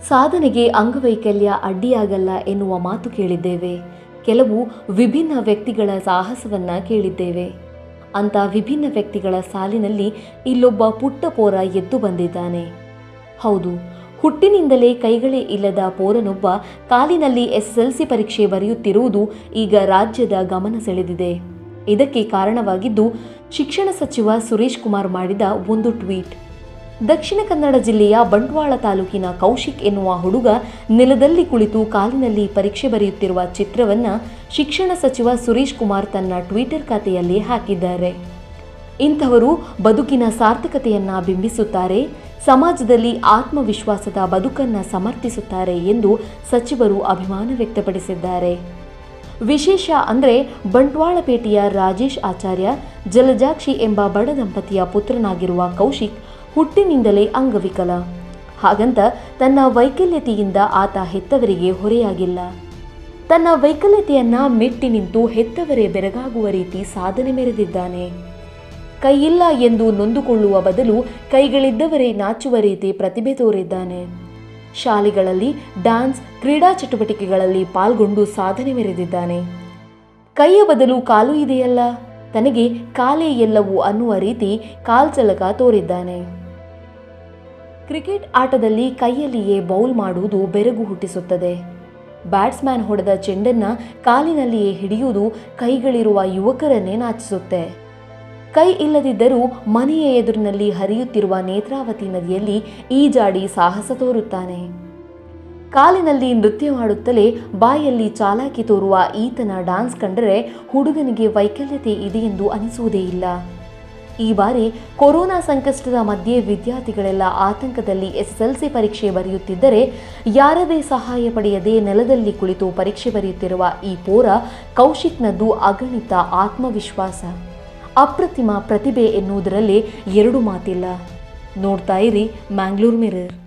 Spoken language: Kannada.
ಸಾಧನೆಗೆ ಅಂಗವೈಕಲ್ಯ ಅಡ್ಡಿಯಾಗಲ್ಲ ಎನ್ನುವ ಮಾತು ಕೇಳಿದ್ದೇವೆ ಕೆಲವು ವಿಭಿನ್ನ ವ್ಯಕ್ತಿಗಳ ಸಾಹಸವನ್ನ ಕೇಳಿದ್ದೇವೆ ಅಂತ ವಿಭಿನ್ನ ವ್ಯಕ್ತಿಗಳ ಸಾಲಿನಲ್ಲಿ ಇಲ್ಲೊಬ್ಬ ಪುಟ್ಟ ಪೋರ ಎದ್ದು ಬಂದಿದ್ದಾನೆ ಹೌದು ಹುಟ್ಟಿನಿಂದಲೇ ಕೈಗಳೇ ಇಲ್ಲದ ಪೋರನೊಬ್ಬ ಕಾಲಿನಲ್ಲಿ ಎಸ್ಎಸ್ಎಲ್ಸಿ ಪರೀಕ್ಷೆ ಬರೆಯುತ್ತಿರುವುದು ಈಗ ರಾಜ್ಯದ ಗಮನ ಸೆಳೆದಿದೆ ಇದಕ್ಕೆ ಕಾರಣವಾಗಿದ್ದು ಶಿಕ್ಷಣ ಸಚಿವ ಸುರೇಶ್ ಕುಮಾರ್ ಮಾಡಿದ ಒಂದು ಟ್ವೀಟ್ ದಕ್ಷಿಣ ಕನ್ನಡ ಜಿಲ್ಲೆಯ ಬಂಟ್ವಾಳ ತಾಲೂಕಿನ ಕೌಶಿಕ್ ಎನ್ನುವ ಹುಡುಗ ನೆಲದಲ್ಲಿ ಕುಳಿತು ಕಾಲಿನಲ್ಲಿ ಪರೀಕ್ಷೆ ಬರೆಯುತ್ತಿರುವ ಚಿತ್ರವನ್ನ ಶಿಕ್ಷಣ ಸಚಿವ ಸುರೇಶ್ ಕುಮಾರ್ ತನ್ನ ಟ್ವಿಟರ್ ಖಾತೆಯಲ್ಲಿ ಹಾಕಿದ್ದಾರೆ ಇಂಥವರು ಬದುಕಿನ ಸಾರ್ಥಕತೆಯನ್ನ ಬಿಂಬಿಸುತ್ತಾರೆ ಸಮಾಜದಲ್ಲಿ ಆತ್ಮವಿಶ್ವಾಸದ ಬದುಕನ್ನ ಸಮರ್ಥಿಸುತ್ತಾರೆ ಎಂದು ಸಚಿವರು ಅಭಿಮಾನ ವ್ಯಕ್ತಪಡಿಸಿದ್ದಾರೆ ವಿಶೇಷ ಅಂದರೆ ಬಂಟ್ವಾಳಪೇಟೆಯ ರಾಜೇಶ್ ಆಚಾರ್ಯ ಜಲಜಾಕ್ಷಿ ಎಂಬ ಬಡ ದಂಪತಿಯ ಪುತ್ರನಾಗಿರುವ ಕೌಶಿಕ್ ಹುಟ್ಟಿನಿಂದಲೇ ಅಂಗವಿಕಲ ಹಾಗಂತ ತನ್ನ ವೈಕಲ್ಯತೆಯಿಂದ ಆತ ಹೆತ್ತವರಿಗೆ ಹೊರೆಯಾಗಿಲ್ಲ ತನ್ನ ವೈಕಲ್ಯತೆಯನ್ನ ಮೆಟ್ಟಿ ನಿಂತು ಹೆತ್ತವರೇ ಬೆರಗಾಗುವ ರೀತಿ ಸಾಧನೆ ಮೆರೆದಿದ್ದಾನೆ ಕೈಯಿಲ್ಲ ಎಂದು ನೊಂದುಕೊಳ್ಳುವ ಬದಲು ಕೈಗಳಿದ್ದವರೇ ನಾಚುವ ರೀತಿ ಪ್ರತಿಭೆ ತೋರಿದ್ದಾನೆ ಶಾಲೆಗಳಲ್ಲಿ ಡ್ಯಾನ್ಸ್ ಕ್ರೀಡಾ ಚಟುವಟಿಕೆಗಳಲ್ಲಿ ಪಾಲ್ಗೊಂಡು ಸಾಧನೆ ಮೆರೆದಿದ್ದಾನೆ ಕೈಯ ಬದಲು ಕಾಲು ಇದೆಯಲ್ಲ ತನಗೆ ಕಾಲೇ ಎಲ್ಲವೂ ಅನ್ನುವ ರೀತಿ ಕಾಲ್ಚಲಕ ತೋರಿದ್ದಾನೆ ಕ್ರಿಕೆಟ್ ಆಟದಲ್ಲಿ ಕೈಯಲ್ಲಿಯೇ ಬೌಲ್ ಮಾಡುವುದು ಬೆರಗು ಹುಟ್ಟಿಸುತ್ತದೆ ಬ್ಯಾಟ್ಸ್ಮ್ಯಾನ್ ಹೊಡೆದ ಚೆಂಡನ್ನ ಕಾಲಿನಲ್ಲಿಯೇ ಹಿಡಿಯುವುದು ಕೈಗಳಿರುವ ಯುವಕರನ್ನೇ ನಾಚಿಸುತ್ತೆ ಕೈ ಇಲ್ಲದಿದ್ದರೂ ಮನೆಯ ಎದುರಿನಲ್ಲಿ ಹರಿಯುತ್ತಿರುವ ನೇತ್ರಾವತಿ ನದಿಯಲ್ಲಿ ಈಜಾಡಿ ಸಾಹಸ ತೋರುತ್ತಾನೆ ಕಾಲಿನಲ್ಲಿ ನೃತ್ಯ ಮಾಡುತ್ತಲೇ ಬಾಯಲ್ಲಿ ಚಾಲಾಕಿ ತೋರುವ ಈತನ ಡಾನ್ಸ್ ಕಂಡರೆ ಹುಡುಗನಿಗೆ ವೈಕಲ್ಯತೆ ಇದೆಯೆಂದು ಅನಿಸುವುದೇ ಇಲ್ಲ ಈ ಬಾರಿ ಕೊರೋನಾ ಸಂಕಷ್ಟದ ಮಧ್ಯೆ ವಿದ್ಯಾರ್ಥಿಗಳೆಲ್ಲ ಆತಂಕದಲ್ಲಿ ಎಸ್ಎಸ್ಎಲ್ಸಿ ಪರೀಕ್ಷೆ ಬರೆಯುತ್ತಿದ್ದರೆ ಯಾರದೇ ಸಹಾಯ ಪಡೆಯದೆ ನೆಲದಲ್ಲಿ ಕುಳಿತು ಪರೀಕ್ಷೆ ಬರೆಯುತ್ತಿರುವ ಈ ಪೋರ ಕೌಶಿಕ್ನದ್ದು ಅಗಣಿತ ಆತ್ಮವಿಶ್ವಾಸ ಅಪ್ರತಿಮ ಪ್ರತಿಭೆ ಎನ್ನುವುದರಲ್ಲಿ ಎರಡು ಮಾತಿಲ್ಲ ನೋಡ್ತಾ ಇರಿ ಮ್ಯಾಂಗ್ಳೂರ್ ಮಿರರ್